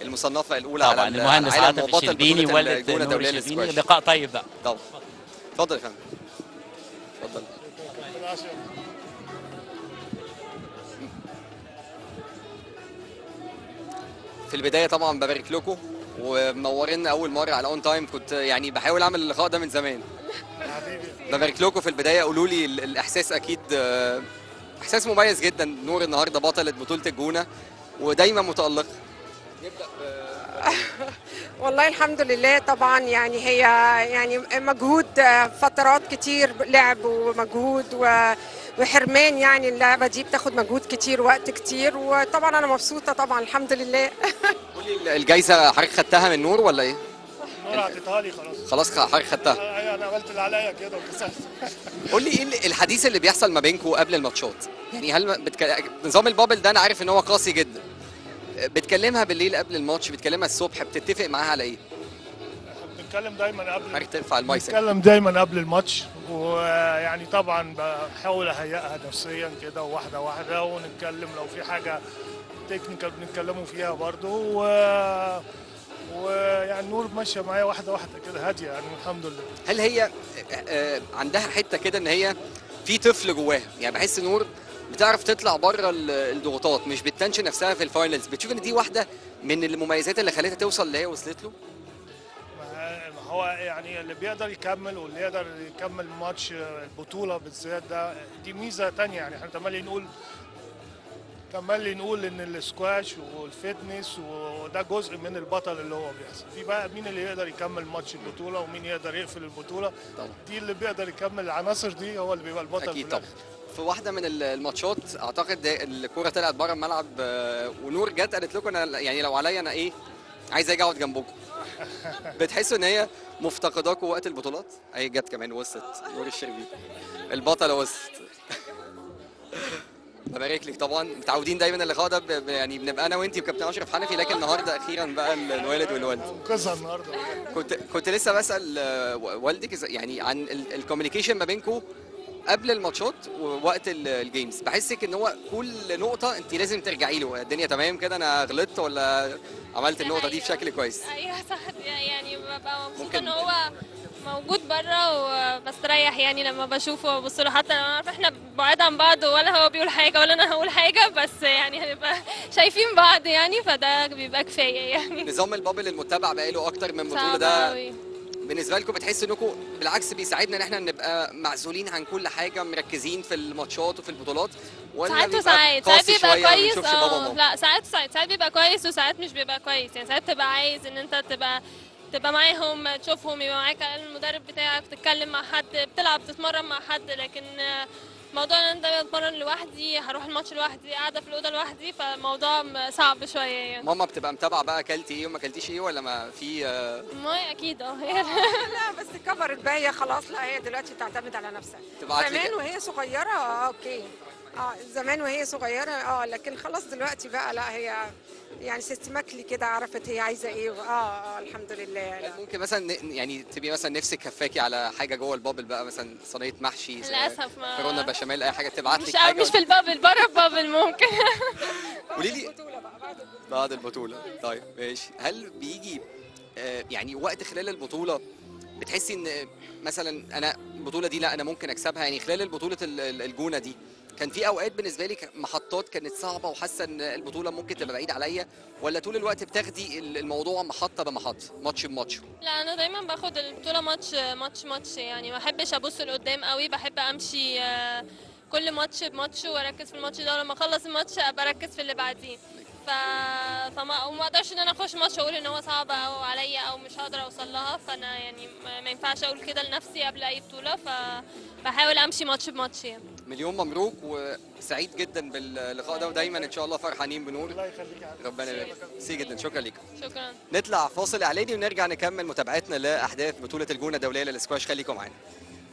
المصنفه الاولى طبعا على المهندس العالم عاطف وبطل الشربيني بطوله والد الجونه نور الدوليه الشربيني للسكواش لقاء طيب بقى طبعا اتفضل يا فندم اتفضل في البدايه طبعا ببارك لكم ومنورنا اول مره على اون تايم كنت يعني بحاول اعمل اللقاء ده من زمان ببارك لكم في البدايه قولوا لي ال- الاحساس اكيد آه، احساس مميز جدا نور النهارده بطله بطوله الجونه ودايما متالقه والله الحمد لله طبعا يعني هي يعني مجهود آه، فترات كتير لعب ومجهود و- وحرمان يعني اللعبه دي بتاخد مجهود كتير وقت كتير وطبعا انا مبسوطه طبعا الحمد لله قولي الجايزه حضرتك خدتها من نور ولا ايه؟ نور اعطيتها لي خلاص خلاص حضرتك خدتها ايوه انا عملت اللي عليا كده وكسبت قول لي ايه اللي- الحديث اللي بيحصل ما بينكم قبل الماتشات يعني هل بتك... نظام البابل ده انا عارف ان هو قاسي جدا بتكلمها بالليل قبل الماتش بتكلمها الصبح بتتفق معاها على ايه بنتكلم دايما قبل حضرتك ترفع المايسك بنتكلم دايما قبل الماتش ويعني طبعا بحاول اهيئها نفسيا كده واحده واحده ونتكلم لو في حاجه تكنيكال بنتكلموا فيها برضو و ويعني نور ماشيه معايا واحده واحده كده هاديه يعني الحمد لله هل هي آه، آه، عندها حته كده ان هي في طفل جواها يعني بحس نور بتعرف تطلع بره ال- الضغوطات مش بتنشن نفسها في الفاينلز بتشوف ان دي واحده من المميزات اللي خلتها توصل اللي هي وصلت له ما ما هو يعني اللي بيقدر يكمل واللي يقدر يكمل ماتش البطولة بالذات ده دي ميزة تانية يعني احنا تملي نقول تملي نقول ان السكواش والفتنس وده جزء من البطل اللي هو بيحصل في بقى مين اللي يقدر يكمل ماتش البطولة ومين يقدر يقفل البطولة طبعا دي اللي بيقدر يكمل العناصر دي هو اللي بيبقى البطل اكيد في طبعا الآخر. في واحده من ال- الماتشات اعتقد ده الكوره طلعت بره الملعب آه، ونور جت قالت لكم انا يعني لو عليا انا ايه عايز اجي اقعد جنبكم بتحسوا ان هي مفتقداكم وقت البطولات اهي جت كمان وصلت نور الشربيني البطله وصلت ببارك لك طبعا متعودين دايما اللقاء ده ب- ب- يعني بنبقى انا وانتي وكابتن اشرف حنفي لكن النهارده اخيرا بقى ال- الوالد والوالد انقذها النهارده كنت كنت لسه بسال آه، والدك إذا- يعني عن الكوميونيكيشن ما بينكم قبل الماتشات ووقت ال- الجيمز بحسك ان هو كل نقطه انت لازم ترجعي له الدنيا تمام كده انا غلطت ولا عملت النقطه دي بشكل كويس ايوه صح يعني ببقى مبسوطه ممكن- ان هو موجود بره وبستريح يعني لما بشوفه وببص له حتى لو انا عارفه احنا بعاد عن بعض ولا هو بيقول حاجه ولا انا هقول حاجه بس يعني هنبقى شايفين بعض يعني فده بيبقى كفايه يعني نظام البابل المتبع بقاله اكتر من بطوله صعب ده أوي. بالنسبه لكم بتحسوا انكم بالعكس بيساعدنا ان احنا نبقى معزولين عن كل حاجه مركزين في الماتشات وفي البطولات ولا ساعات بيبقى وساعات ساعات قاسي بيبقى شوية ما كويس بنشوفش بابا اه وماما؟ لا ساعات وساعات ساعات بيبقى كويس وساعات مش بيبقى كويس يعني ساعات تبقى عايز ان انت تبقى تبقى معاهم تشوفهم يبقى معاك المدرب بتاعك تتكلم مع حد بتلعب تتمرن مع حد لكن آه، موضوع ان انا اتمرن لوحدي هروح الماتش لوحدي قاعده في الاوضه لوحدي فالموضوع م- صعب شويه يعني ماما بتبقى متابعه بقى اكلتي ايه وما اكلتيش ايه ولا ما في آه، ما اكيد اه لا بس كفر الباقيه خلاص لا هي دلوقتي بتعتمد على نفسها تبعت لك- زمان وهي صغيره اه اوكي اه زمان وهي صغيره اه لكن خلاص دلوقتي بقى لا هي يعني سيستماتيكلي كده عرفت هي عايزه ايه اه اه الحمد لله لا. ممكن مثلا ن- يعني تبقي مثلا نفسك هفاكي على حاجه جوه البابل بقى مثلا صينيه محشي للاسف ما كورونا بشاميل اي حاجه تبعت مش لك حاجه مش في البابل بره البابل ممكن قولي لي بعد البطوله طيب ماشي هل بيجي آه، يعني وقت خلال البطوله بتحسي ان آه، مثلا انا البطوله دي لا انا ممكن اكسبها يعني خلال البطوله ال- ال- الجونه دي كان في اوقات بالنسبه لي محطات كانت صعبه وحاسه ان البطوله ممكن تبقى بعيد عليا ولا طول الوقت بتاخدي ال- الموضوع محطه بمحطه ماتش بماتش لا انا دايما باخد البطوله ماتش ماتش ماتش يعني ما بحبش ابص لقدام قوي بحب امشي آه، كل ماتش بماتش واركز في الماتش ده ولما اخلص الماتش ابقى اركز في اللي بعديه ف... فما وما اقدرش ان انا اخش ماتش واقول ان هو صعب او عليا او مش هقدر اوصل لها فانا يعني ما ما ينفعش اقول كده لنفسي قبل اي بطوله فبحاول امشي ماتش بماتش يعني مليون مبروك وسعيد جدا باللقاء ده ودايما ان شاء الله فرحانين بنور الله يخليك يا حبيبي. ربنا يبارك ميرسي جدا شكرا ليك شكرا نطلع فاصل اعلاني ونرجع نكمل متابعتنا لاحداث بطوله الجونه الدوليه للسكواش خليكم معانا